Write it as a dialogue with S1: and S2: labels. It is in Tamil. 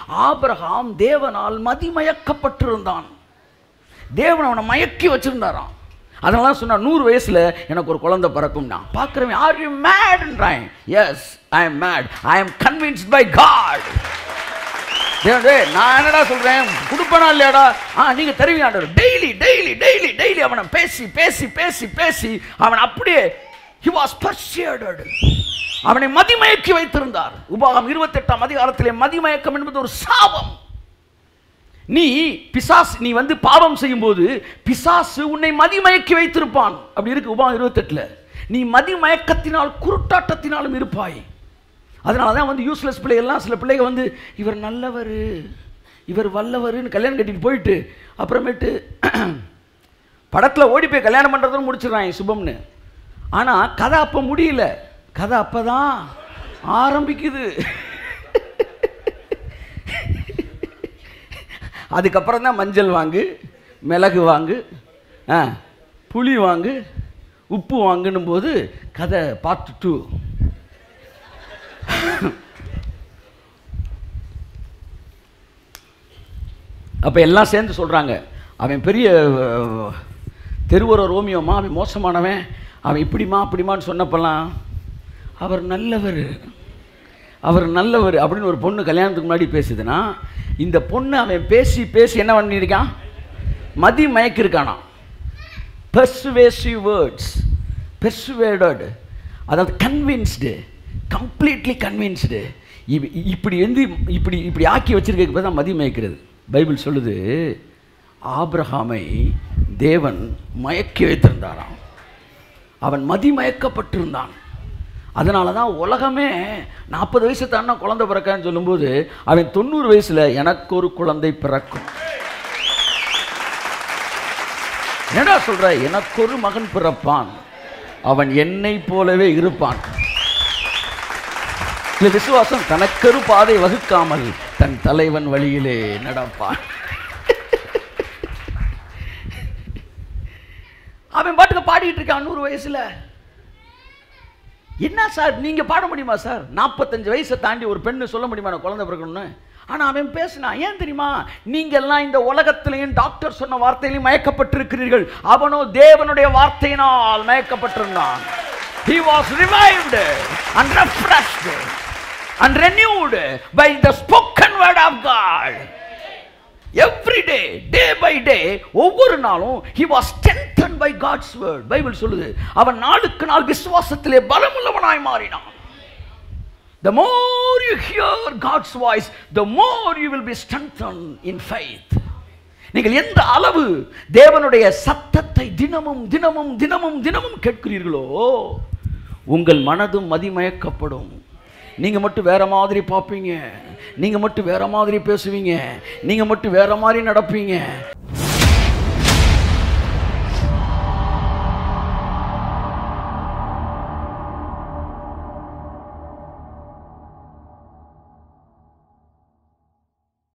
S1: ஆபிரகாம் தேவனால் மதிமயக்கப்பட்டிருந்தான் தேவன் அவனை மயக்கி வச்சிருந்தாராம் அதனால சொன்னா நூறு வயசுல எனக்கு ஒரு குழந்தை பிறக்கும் நான் பார்க்குறவன் ஆர் யூ மேட்ன்றான் yes I am mad I am convinced by God நான் என்னடா சொல்றேன் கொடுப்பனா இல்லையாடா ஆ நீங்க தருவீங்க டெய்லி டெய்லி டெய்லி டெய்லி அவனை பேசி பேசி பேசி பேசி அவன் அப்படியே he was persuaded அவனை மதிமயக்கி வைத்திருந்தார் உபாகம் இருபத்தெட்டாம் அதிகாரத்திலே மதிமயக்கம் என்பது ஒரு சாபம் நீ பிசாசு நீ வந்து பாவம் செய்யும்போது பிசாசு உன்னை மதிமயக்கி வைத்திருப்பான் அப்படி இருக்கு உபாகம் இருபத்தெட்டுல நீ மதிமயக்கத்தினால் குருட்டாட்டத்தினாலும் இருப்பாய் அதனால தான் வந்து யூஸ்லெஸ் பிள்ளைகள்லாம் சில பிள்ளைங்க வந்து இவர் நல்லவர் இவர் வல்லவர்னு கல்யாணம் கட்டிட்டு போயிட்டு அப்புறமேட்டு படத்தில் ஓடி போய் கல்யாணம் பண்ணுறதுன்னு முடிச்சிடுறாங்க சுபம்னு ஆனால் கதை அப்போ முடியல கதை அப்போ தான் ஆரம்பிக்குது அதுக்கப்புறம் தான் மஞ்சள் வாங்கு மிளகு வாங்கு ஆ புளி வாங்கு உப்பு வாங்குன்னும் போது கதை பார்ட் டூ அப்போ எல்லாம் சேர்ந்து சொல்கிறாங்க அவன் பெரிய அஹ், தெருவோர ரோமியோமா அவன் மோசமானவன் அவன் இப்படிமா அப்படிமான்னு சொன்னப்பெல்லாம் அவர் நல்லவர் அவர் நல்லவர் அப்படின்னு ஒரு பொண்ணு கல்யாணத்துக்கு முன்னாடி பேசுதுன்னா இந்த பொண்ணு அவன் பேசி பேசி என்ன பண்ணியிருக்கான் மதி மயக்கிருக்கானா பெர்சுவேசிவ் வேர்ட்ஸ் பெர்சுவேடட் அதாவது கன்வின்ஸ்டு கம்ப்ளீட்லி கன்வின்ஸ்டு இப்படி வந்து இப்படி இப்படி ஆக்கி வச்சிருக்க தான் மதி மயக்கிறது பைபிள் சொல்லுது ஆபிரகாமை தேவன் மயக்கி வைத்திருந்தாராம் அவன் மதிமயக்கப்பட்டிருந்தான் அதனால தான் உலகமே நாற்பது வயசு தாண்டா குழந்தை பிறக்கான்னு சொல்லும்போது அவன் தொண்ணூறு வயசுல எனக்கு ஒரு குழந்தை பிறக்கும் என்னடா சொல்ற எனக்கு ஒரு மகன் பிறப்பான் அவன் என்னை போலவே இருப்பான் இந்த விசுவாசம் தனக்கரு பாதை வகுக்காமல் தன் தலைவன் வழியிலே நடப்பான் அவன் பாட்டுக்கு பாடிட்டு இருக்கான் நூறு வயசுல என்ன சார் நீங்க பாட முடியுமா சார் நாற்பத்தஞ்சு வயசை தாண்டி ஒரு பெண்ணு சொல்ல முடியுமா நான் குழந்தை பிறக்கணும்னு ஆனா அவன் பேசினான் ஏன் தெரியுமா நீங்க எல்லாம் இந்த உலகத்திலையும் டாக்டர் சொன்ன வார்த்தையிலையும் மயக்கப்பட்டிருக்கிறீர்கள் அவனோ தேவனுடைய வார்த்தையினால் மயக்கப்பட்டிருந்தான் he was revived and refreshed and renewed by the spoken word of god every day day by day ஒவ்வொரு நாளும் he was strengthened by god's word Bible சொல்லுது அவன் நாளுக்கு நாள் விசுவாசத்திலே பலமுள்ளவனாய் மாறினான் the more you hear god's voice the more you will be strengthened in faith நீங்கள் எந்த அளவு தேவனுடைய சத்தத்தை தினமும் தினமும் தினமும் தினமும் கேட்கிறீர்களோ உங்கள் மனதும் மதிமயக்கப்படும் நீங்க மட்டும் வேற மாதிரி பார்ப்பீங்க நீங்க மட்டும் வேற மாதிரி பேசுவீங்க நீங்க மட்டும் வேற மாதிரி நடப்பீங்க